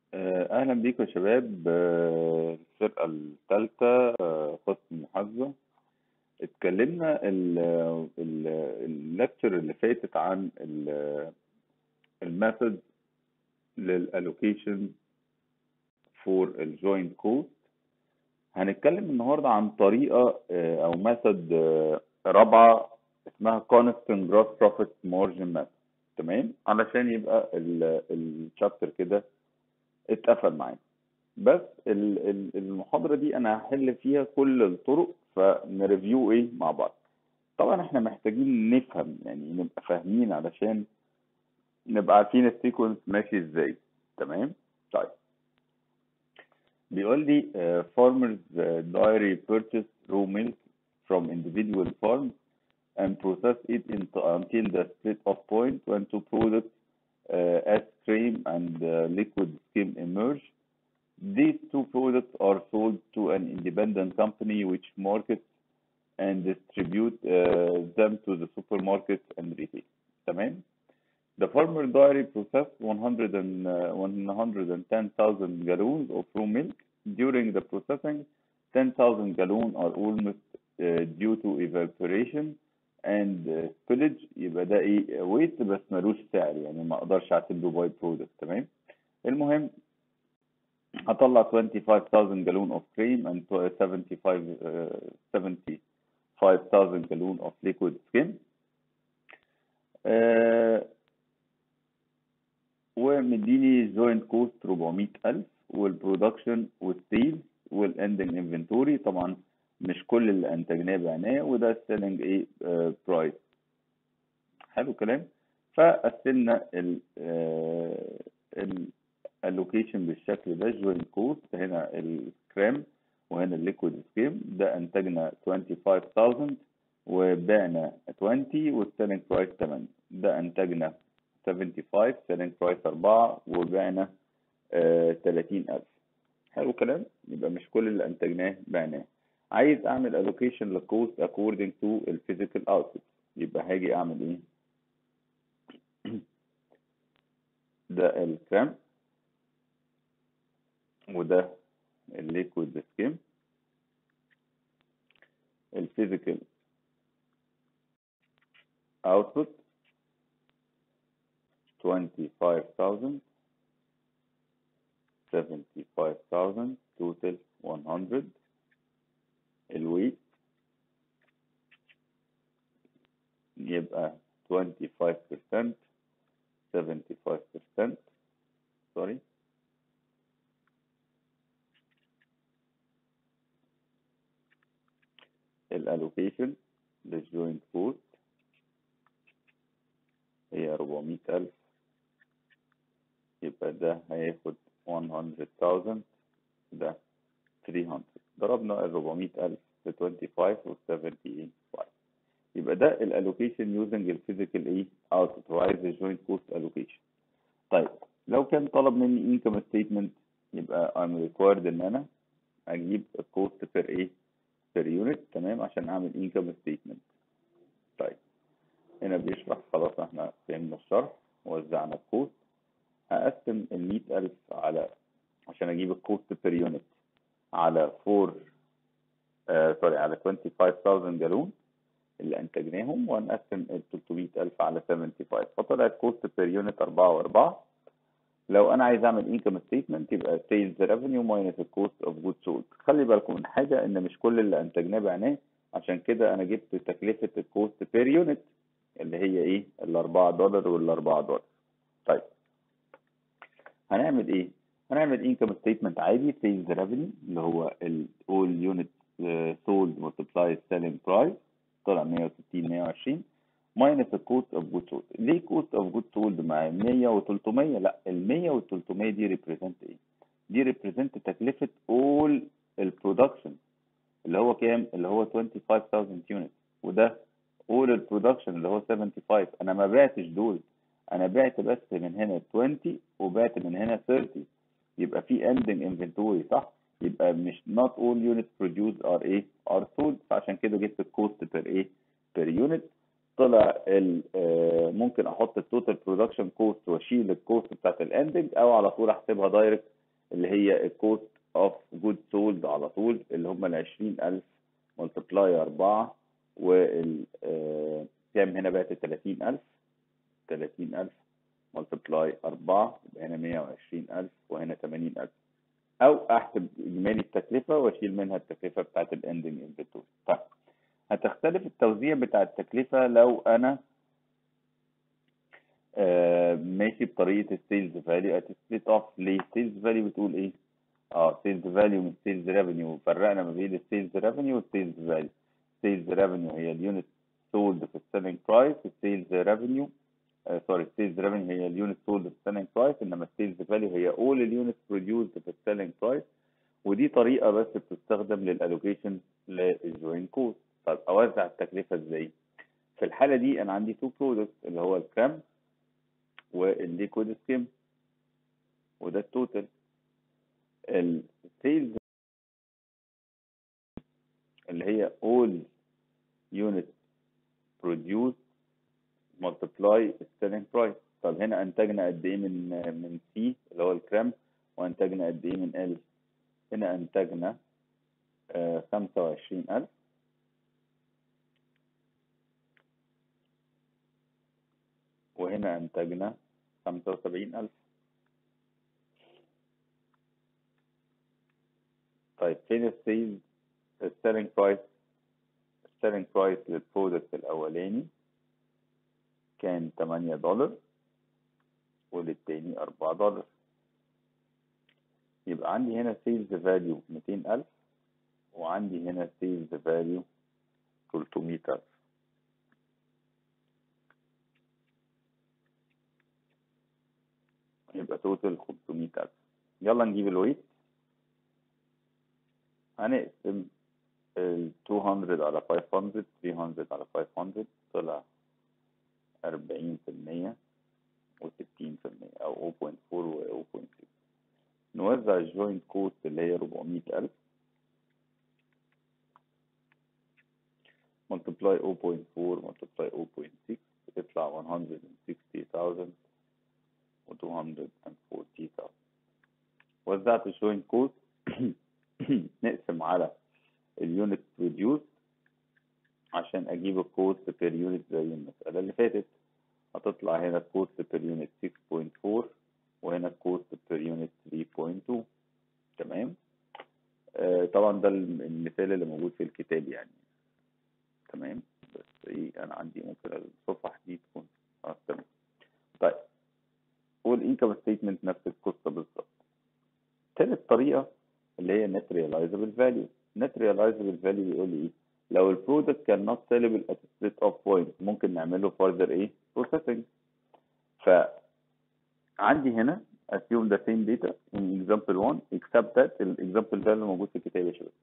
آه، أهلا بيكم يا شباب آه، الفرقة الثالثة قسم محاسبة اتكلمنا اللكتشر اللي فاتت عن الميثود للالوكيشن فور الجوينت كوست هنتكلم النهارده عن طريقة آه، أو ميثود رابعة اسمها constant gross profit margin method تمام علشان يبقى الشابتر كده اتقفل معانا بس المحاضرة دي أنا هحل فيها كل الطرق فنريفيو إيه مع بعض طبعا احنا محتاجين نفهم يعني نبقى فاهمين علشان نبقى عارفين السيكونس ماشي ازاي تمام طيب بيقول لي uh, farmers uh, dairy purchase raw milk from individual farms and process it into, until the split of point when two products uh, as cream and uh, liquid skim emerge. These two products are sold to an independent company which markets and distribute uh, them to the supermarkets and retail. تمام؟ The farmer dairy processed 100 and, uh, 110,000 gallons of raw milk. During the processing, 10,000 gallons are almost uh, due to evaporation and uh, spillage يبقى ده ايه ويت بس ملوش سعر يعني ما اقدرش اعتبره باي برودكت تمام المهم هطلع 25,000 gallon of cream and 75 uh, 75,000 gallon of liquid skim uh, ومديني جوينت كوست 400000 والبرودكشن والسيلز والاندنج انفنتوري طبعا مش كل اللي انتجناه بعناه وده السيلينج ايه برايس حلو الكلام فقسمنا ال الالوكيشن بالشكل ده جوين كوست هنا الكريم وهنا الليكويد سكيم ده انتجنا 25000 وبعنا 20 والسيلينج برايس 8 ده انتجنا 75 سيلينج برايس 4 وبعنا آه 30000 حلو الكلام يبقى مش كل اللي انتجناه بعناه عايز اعمل allocation للكوست according to الفيزيكال output يبقى هاجي اعمل ايه ده الكريم وده الليكويد سكيم الفيزيكال output 25,000 75,000 total 100 الويت يبقى 25% 75% sorry الالوكيشن للجوينت كوست هي 400000 يبقى ده هياخد 100000 ده 300 ضربنا ال 400000 في 25 و 75 يبقى ده الالوكيشن يوزنج الفيزيكال ايه اوتبوت هو عايز الجوينت كوست الوكيشن طيب لو كان طلب مني انكم ستيتمنت يبقى I'm required ان انا اجيب الكوست بير ايه بير يونت تمام عشان اعمل انكم ستيتمنت طيب هنا بيشرح خلاص احنا فهمنا الشرح ووزعنا الكوست هقسم ال 100000 على عشان اجيب الكوست بير يونت على 4 آه سوري على 25000 جالون اللي انتجناهم وهنقسم ال 300000 على 75 فطلعت كوست بير يونت 4 و4 لو انا عايز اعمل انكم ستيتمنت يبقى سيلز ريفينيو ماينس الكوست اوف جود سولد خلي بالكم من حاجه ان مش كل اللي انتجناه بعناه عشان كده انا جبت تكلفه الكوست بير يونت اللي هي ايه ال 4 دولار وال 4 دولار طيب هنعمل ايه هنعمل انكم ستيتمنت عادي سيلز ريفينيو اللي هو الاول يونت سولد ملتبلاي سيلينج برايس طلع 160 120 ماينس الكوست اوف جود سولد ليه كوست اوف جود سولد مع 100 و300 لا ال 100 وال 300 دي ريبريزنت ايه دي ريبريزنت تكلفه اول البرودكشن اللي هو كام اللي هو 25000 يونت وده اول البرودكشن اللي هو 75 انا ما بعتش دول انا بعت بس من هنا 20 وبعت من هنا 30 يبقى في ending inventory صح يبقى مش not all units produced are ايه are sold فعشان كده جبت الكوست بير ايه بير يونت طلع ال ممكن احط التوتال برودكشن كوست واشيل الكوست بتاعت الاندنج او على طول احسبها دايركت اللي هي الكوست اوف جود سولد على طول اللي هم ال 20000 ملتبلاي 4 وال آه، كام هنا بقت ال 30000 30000 ملتبلاي 4 يبقى هنا 120000 وهنا 80000 او احسب اجمالي التكلفه واشيل منها التكلفه بتاعت الاندنج انفنتوري طيب هتختلف التوزيع بتاع التكلفه لو انا آه ماشي بطريقه السيلز فاليو هتسبليت اوف ليه السيلز فاليو بتقول ايه اه سيلز فاليو من سيلز ريفينيو فرقنا ما بين السيلز ريفينيو والسيلز فاليو سيلز ريفينيو هي اليونت سولد في السيلينج برايس السيلز ريفينيو سوري السيلز ريفينيو هي اليونت سولد في السيلينج برايس انما السيلز فاليو هي اول اليونت بروديوسد في السيلينج برايس ودي طريقه بس بتستخدم للالوكيشن للجوين كوست طب اوزع التكلفه ازاي في الحاله دي انا عندي تو برودكت اللي هو الكرام والليكويد سكيم وده التوتال السيلز اللي هي all unit produced multiply selling price طب هنا انتجنا قد ايه من من سي اللي هو الكرام وانتجنا قد ايه من ال هنا انتجنا خمسة وعشرين ألف وهنا انتجنا خمسة وسبعين ألف طيب فين السيلز السيلينج برايس السيلينج برايس للبرودكت الأولاني كان 8 دولار وللتاني 4 دولار يبقى عندي هنا سيلز فاليو 200000 وعندي هنا سيلز فاليو 300000 يبقى توتال 500000 يلا نجيب الويت هنقسم ال 200 على 500 300 على 500 طلع 40% و60% أو 0.4 و 0.6 نوزع الجوينت كوست اللي هي 400000 multiply 0.4 multiply 0.6 يطلع 160000 و 240000 وزعت الجوينت كوست نقسم على اليونت بروديوس عشان اجيب الكوست بير يونت زي المسألة اللي فاتت هتطلع هنا الكوست بير يونت 6.4 وهنا الكوست بير يونت 3.2 تمام آه طبعا ده المثال اللي موجود في الكتاب يعني تمام بس ايه انا عندي ممكن الصفحة دي تكون اه تمام طيب والانكم ستيتمنت نفس القصة بالظبط تالت طريقة اللي هي net realizable value net realizable value بيقول لي ايه لو البرودكت كان not sellable at split off point ممكن نعمل له further ايه processing ف عندي هنا assume the same data in example 1 except that الاكزامبل ده اللي موجود في الكتاب يا شباب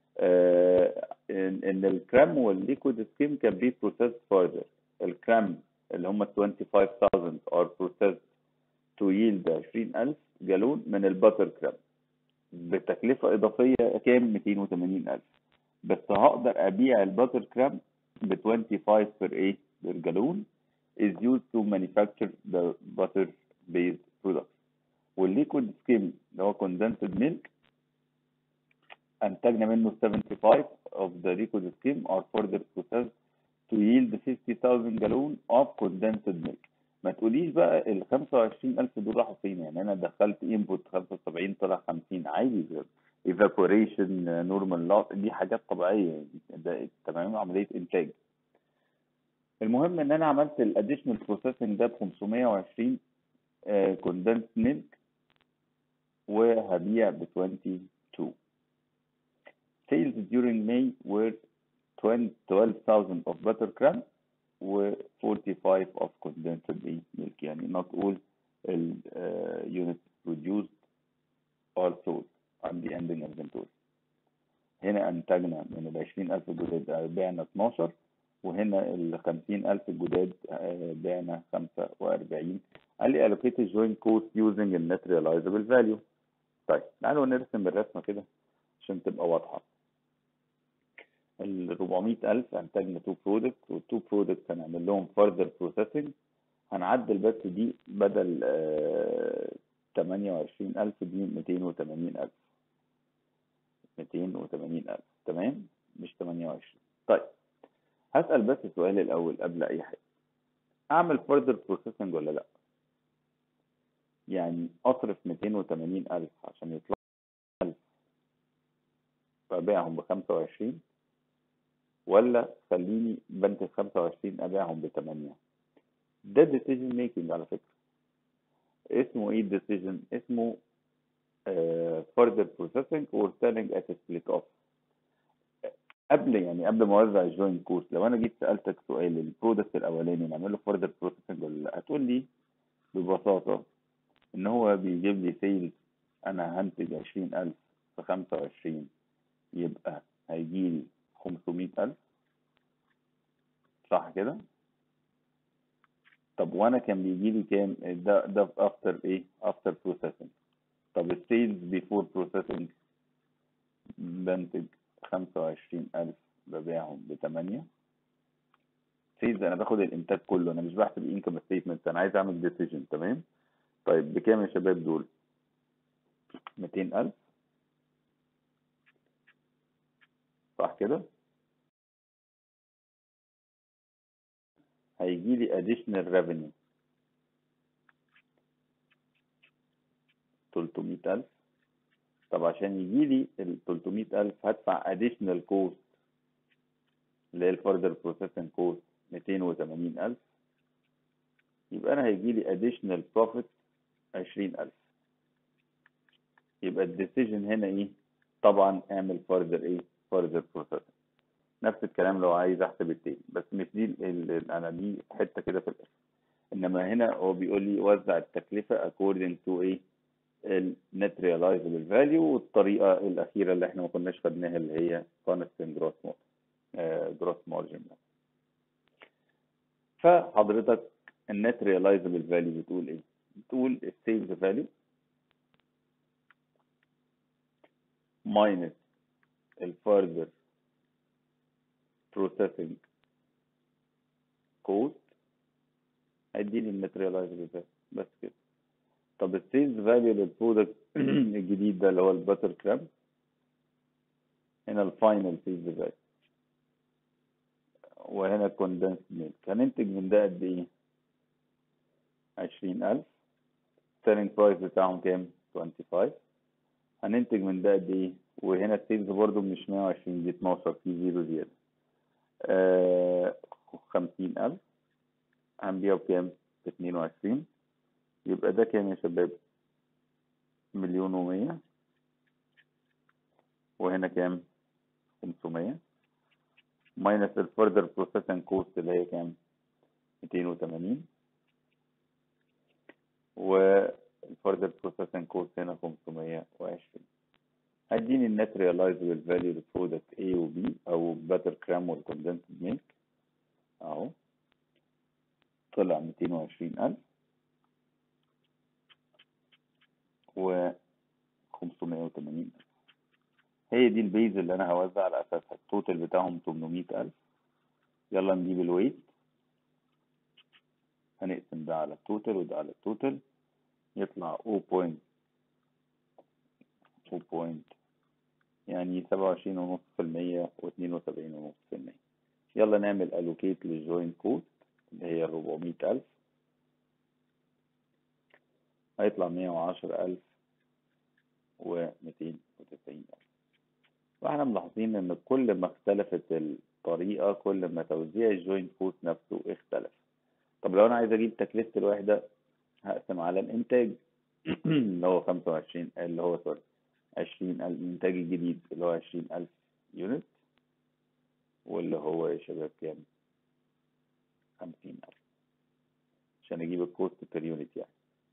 آه ان, إن الكرام والليكويد سكيم كان بي processed further الكرام اللي هم 25000 are processed to yield 20000 جالون من الباتر كرام بتكلفة إضافية كام 280000 بس هقدر أبيع الباتر كرام ب 25 per ايه per gallon is used to manufacture the butter based products والليكويد سكيم اللي هو condensed milk أنتجنا منه 75 of the liquid scheme are further processed to yield 50,000 gallon of condensed milk ما تقوليش بقى ال 25000 دول راحوا فين يعني انا دخلت انبوت 75 طلع 50 عادي evaporation normal loss دي حاجات طبيعيه ده تمام عمليه انتاج المهم ان انا عملت الاديشنال بروسيسنج ده ب 520 كوندنس ميلك وهبيع ب 22 sales during May were 12,000 of butter crumb و 45 of condensed milk يعني not all ال uh, units produced are sold عندي ending inventory هنا انتجنا من ال 20000 الجداد بعنا 12 وهنا ال 50000 الجداد بعنا 45 قال لي allocate joint cost using the net realizable value طيب تعالوا نرسم الرسمة كده عشان تبقى واضحة ال 400000 انتجنا 2 برودكت وال 2 برودكت هنعمل لهم further processing هنعدل بس دي بدل 28000 دي 280000 280000 تمام مش 28 طيب هسأل بس السؤال الأول قبل أي حاجة أعمل further processing ولا لأ يعني أصرف 280000 عشان يطلع 1000 فأبيعهم ب 25 ولا خليني بنتج 25 أبيعهم ب 8 ده decision making على فكرة اسمه ايه decision اسمه uh, further processing or selling at a split off قبل يعني قبل ما اوزع الجوين كورس لو انا جيت سالتك سؤال البرودكت الاولاني نعمل له further processing ولا لا هتقول لي ببساطه ان هو بيجيب لي سيلز انا هنتج 20000 في 25 يبقى هيجي لي 500000 صح كده طب وانا كان بيجي لي كام ده ده في افتر ايه افتر بروسيسنج طب السيلز بيفور بروسيسنج بنتج 25000 ببيعهم ب 8 سيلز انا باخد الانتاج كله انا مش بحسب الانكم ستيتمنت انا عايز اعمل ديسيجن تمام طيب بكام يا شباب دول 200000 صح كده هيجي لي additional revenue 300000 طب عشان يجي لي ال 300000 هدفع additional cost اللي هي ال further processing cost 280000 يبقى انا هيجي لي additional profit 20000 يبقى الديسيجن هنا ايه طبعا اعمل further ايه further processing نفس الكلام لو عايز احسب التاني بس مش دي ال- ال- انا دي حته كده في الاخر انما هنا هو بيقول لي وزع التكلفه according to ايه النت ريلايزبل فاليو والطريقه الاخيره اللي احنا ما كناش خدناها اللي هي constant gross margin جروس مارجن فحضرتك النت ريلايزبل فاليو بتقول ايه؟ بتقول السيلز فاليو minus الفurther processing cost هيديني النت ريلايزبل فاليو بس كده طب السيلز فاليو للبرودكت الجديد ده اللي هو الباتر كراب هنا الفاينل سيلز فاليو وهنا كوندنس ميلك هننتج من ده قد ايه؟ عشرين ألف selling price بتاعهم كام؟ 25 هننتج من ده قد ايه؟ وهنا السيلز برضو مش 120 دي 12 في زيرو زيادة آه خمسين ألف هنبيعه بكام؟ باتنين وعشرين يبقى ده كام يا شباب؟ مليون ومية وهنا كام؟ خمسمية ماينس الفردر بروسيسنج كوست اللي هي كام؟ ميتين وتمانين والفردر بروسيسنج كوست هنا خمسمية وعشرين هديني النت ريلايزبل فاليو للبرودكت A و B أو باتر كرام والكوندنسد ميلك أهو طلع ميتين وعشرين ألف و خمسمية وتمانين ألف هي دي البيز اللي أنا هوزع على أساسها التوتال بتاعهم تمنمية ألف يلا نجيب الويت هنقسم ده على التوتال وده على التوتال يطلع 0. 0. يعني سبعة وعشرين ونص في المية واتنين وسبعين ونص في المية يلا نعمل allocate للجوين كوست اللي هي الربعمية ألف هيطلع مية وعشرة ألف وميتين وتسعين ألف واحنا ملاحظين ان كل ما اختلفت الطريقة كل ما توزيع الجوين كوست نفسه اختلف طب لو انا عايز اجيب تكلفة الوحدة هقسم على الانتاج اللي هو خمسة وعشرين اللي هو سوري عشرين الانتاج الجديد اللي هو عشرين الف يونت واللي هو يا شباب كام خمسين الف عشان اجيب الكوست بير يونت يعني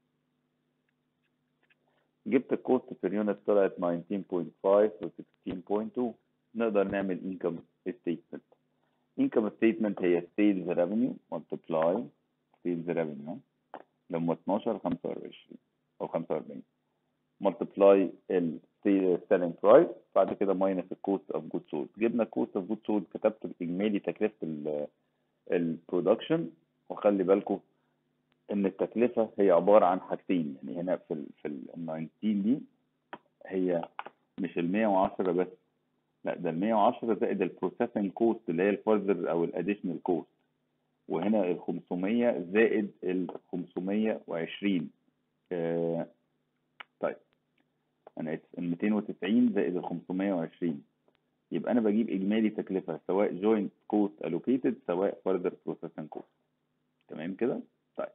جبت الكوست بير يونت طلعت 19.5 و 16.2 نقدر نعمل income statement income statement هي sales revenue multiply sales revenue لما 12 25 او 45 multiply ال selling price بعد كده minus ال cost of goods sold جبنا cost of goods sold كتبت الاجمالي تكلفة ال البرودكشن وخلي بالكم ان التكلفه هي عباره عن حاجتين يعني هنا في ال في ال 19 دي هي مش ال 110 بس لا ده ال 110 زائد البروسيسنج كوست اللي هي الفurther او الاديشنال كوست وهنا ال 500 زائد ال 520 آه طيب انا اسف ال 290 زائد ال 520 يبقى انا بجيب اجمالي تكلفه سواء جوينت كوست الوكيتد سواء further processing كوست تمام كده طيب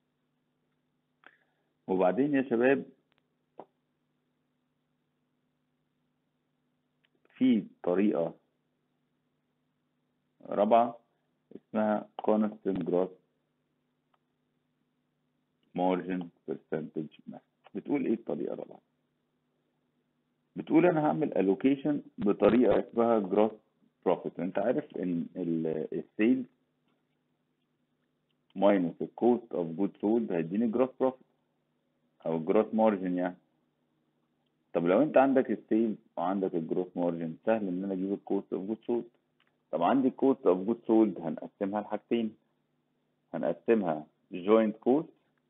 وبعدين يا شباب في طريقة رابعة اسمها constant gross margin percentage method بتقول ايه الطريقة الرابعة بتقول انا هعمل allocation بطريقة اسمها gross profit انت عارف ان السيلز minus the cost of goods sold هيديني gross profit او gross margin يعني طب لو انت عندك السيلز وعندك الجروس مارجن سهل ان انا اجيب الكوست اوف جود سولد طب عندي الكوست اوف جود سولد هنقسمها لحاجتين هنقسمها جوينت كوست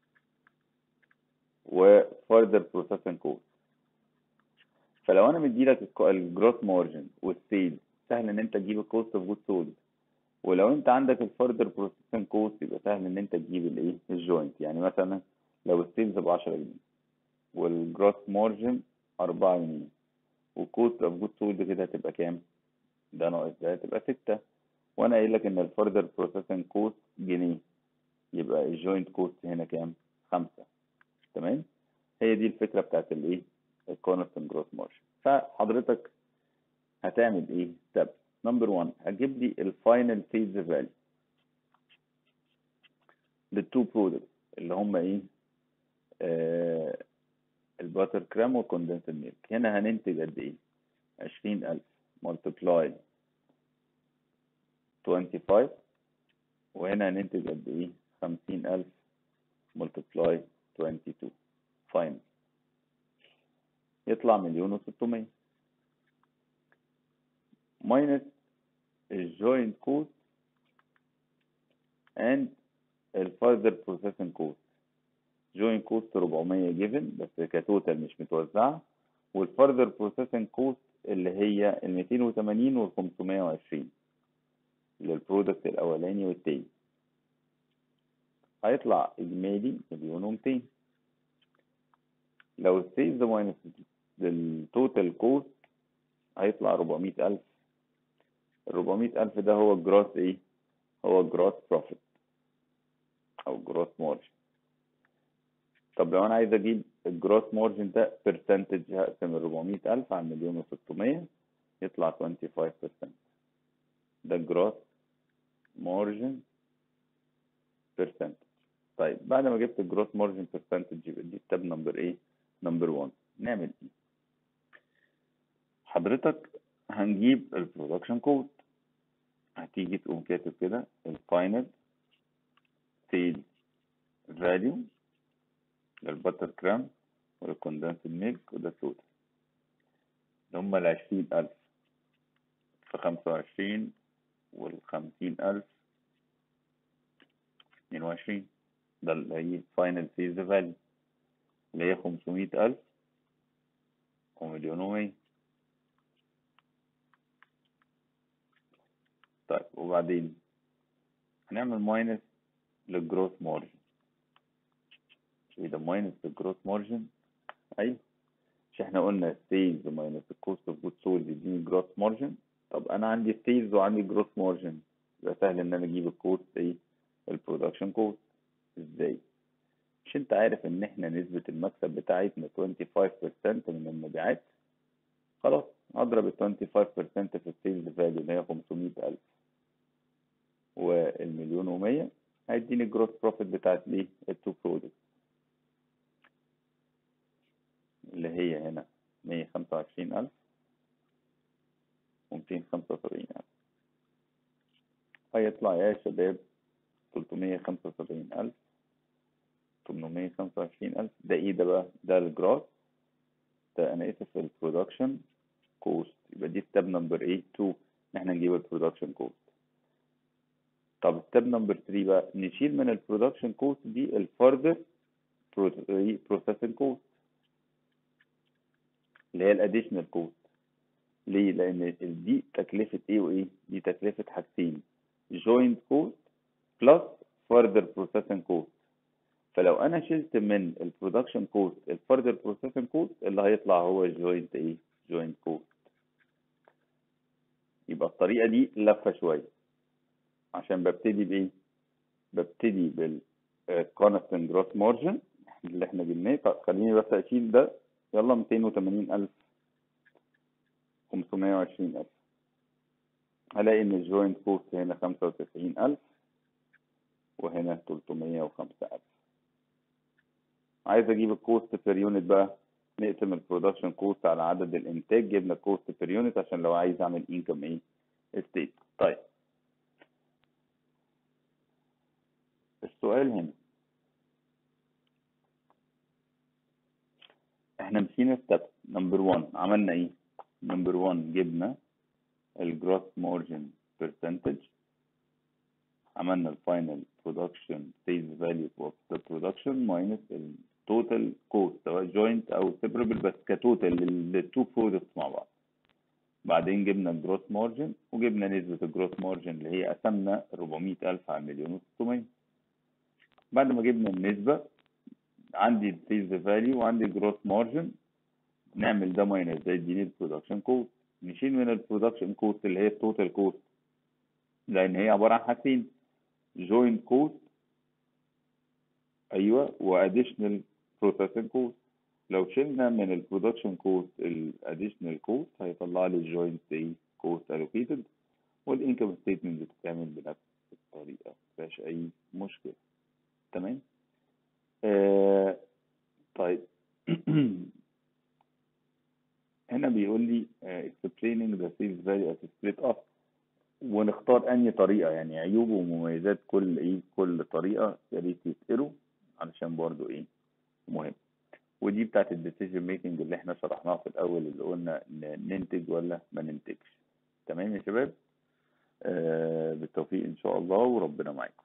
وفurther processing كوست فلو انا مديلك الجروس مارجن والسيلز سهل ان انت تجيب الكوست اوف جود سولد ولو انت عندك الفurther processing كوست يبقى سهل ان انت تجيب الايه الجوينت يعني مثلا لو السيلز ب 10 جنيه والجروس مارجن أربعة جنيه والكوست اوف جود سولد كده هتبقى كام؟ ده ناقص ده هتبقى ستة وأنا قايل لك إن الفردر بروسيسنج كوست جنيه يبقى الجوينت كوست هنا كام؟ خمسة تمام؟ هي دي الفكرة بتاعت الإيه؟ الكونستنت جروس مارجن فحضرتك هتعمل إيه؟ ستيب نمبر 1 هتجيب لي الفاينل سيلز فاليو للتو برودكتس اللي هم إيه؟ آه الباتر كريم والكوندنس ميلك هنا هننتج قد ايه عشرين ألف ملتبلاي 25 وهنا هننتج قد ايه خمسين ألف ملتبلاي 22 فاينل يطلع مليون وستمية ماينس الجوينت كوست and الفاذر بروسيسنج كوست جوين كوست 400 جيفن بس كتوتال مش متوزعة والفردر بروسيسنج كوست اللي هي ال 280 وال 520 للبرودكت الأولاني والتاني هيطلع إجمالي مليون ومتين لو السيلز ماينس التوتال كوست هيطلع 400 ألف ال 400 ألف ده هو الجروس إيه؟ هو الجروس بروفيت أو جروس مارجن طب لو انا عايز اجيب الجروس مارجن ده برسنتج هقسم ال 400000 على مليون و600 يطلع 25% ده الجروس مارجن برسنتج طيب بعد ما جبت الجروس مارجن برسنتج يبقى دي ستيب نمبر ايه نمبر 1 نعمل ايه حضرتك هنجيب البرودكشن كود هتيجي تقوم كاتب كده الفاينل سيل فاليو للبتر كرام والكوندنس ميلك وده التوتال اللي هما العشرين ألف في خمسة وعشرين والخمسين ألف اتنين وعشرين ده اللي هي فاينل سيلز فاليو اللي هي خمسمية ألف ومليون ومية طيب وبعدين هنعمل ماينس للجروث مارجن ايه ده ماينس الجروث مارجن ايوه مش احنا قلنا السيلز ماينس الكوست اوف جود سولد يديني جروث مارجن طب انا عندي السيلز وعندي جروث مارجن يبقى سهل ان انا اجيب الكوست ايه البرودكشن كوست ازاي مش انت عارف ان احنا نسبة المكسب بتاعتنا 25% من المبيعات خلاص اضرب ال 25% في السيلز فاليو اللي هي 500000 والمليون و100 هيديني الجروث بروفيت بتاعت ليه التو برودكتس اللي هي هنا مية خمسة وعشرين ألف ومتين خمسة وسبعين ألف هيطلع يا شباب تلتمية خمسة وسبعين ألف تمنمية خمسة وعشرين ألف ده إيه ده بقى؟ ده الجراس ده أنا آسف البرودكشن كوست يبقى دي ستيب نمبر إيه؟ تو إن إحنا نجيب البرودكشن كوست طب ستيب نمبر 3 بقى نشيل من البرودكشن كوست دي الفردر بروسيسنج كوست اللي هي الاديشنال كوست ليه؟ لأن دي تكلفة إيه وإيه؟ دي تكلفة حاجتين joint cost plus further processing cost فلو أنا شلت من البرودكشن كوست الفردر processing cost اللي هيطلع هو joint إيه؟ joint cost يبقى الطريقة دي لفة شوية عشان ببتدي بإيه؟ ببتدي بال constant gross margin اللي احنا جبناه طب خليني بس أشيل ده يلا 280000 520000 هلاقي ان الجوينت كوست هنا 95000 وهنا 305000 عايز اجيب الكوست بير يونت بقى نقسم البرودكشن كوست على عدد الانتاج جبنا الكوست بير يونت عشان لو عايز اعمل انكم ايه ستيت طيب السؤال هنا احنا مشينا ستيب نمبر 1 عملنا ايه نمبر 1 جبنا الجروس مارجن برسنتج عملنا الفاينل برودكشن سيلز فاليو اوف ذا برودكشن ماينس التوتال كوست سواء جوينت او سيبربل بس كتوتال للتو برودكتس مع بعض بعدين جبنا الجروس مارجن وجبنا نسبة الجروس مارجن اللي هي قسمنا 400000 على مليون و600 بعد ما جبنا النسبة عندي السيلز فاليو وعندي الجروس مارجن نعمل ده ماينس ده يديني البرودكشن كوست نشيل من البرودكشن كوست اللي هي التوتال كوست لان هي عباره عن حاجتين جوينت كوست ايوه واديشنال بروسيسنج كوست لو شلنا من البرودكشن كوست الاديشنال كوست هيطلع لي الجوينت كوست الوكيتد والانكم ستيتمنت بتتعمل بنفس الطريقه مفيهاش اي مشكله تمام آه طيب هنا بيقول لي uh, explaining the sales value as split up ونختار انهي طريقه يعني عيوب ومميزات كل ايه كل طريقه يا ريت يتقروا علشان برضو ايه مهم ودي بتاعت الديسيجن ميكنج اللي احنا شرحناها في الاول اللي قلنا ننتج ولا ما ننتجش تمام يا شباب آه بالتوفيق ان شاء الله وربنا معاكم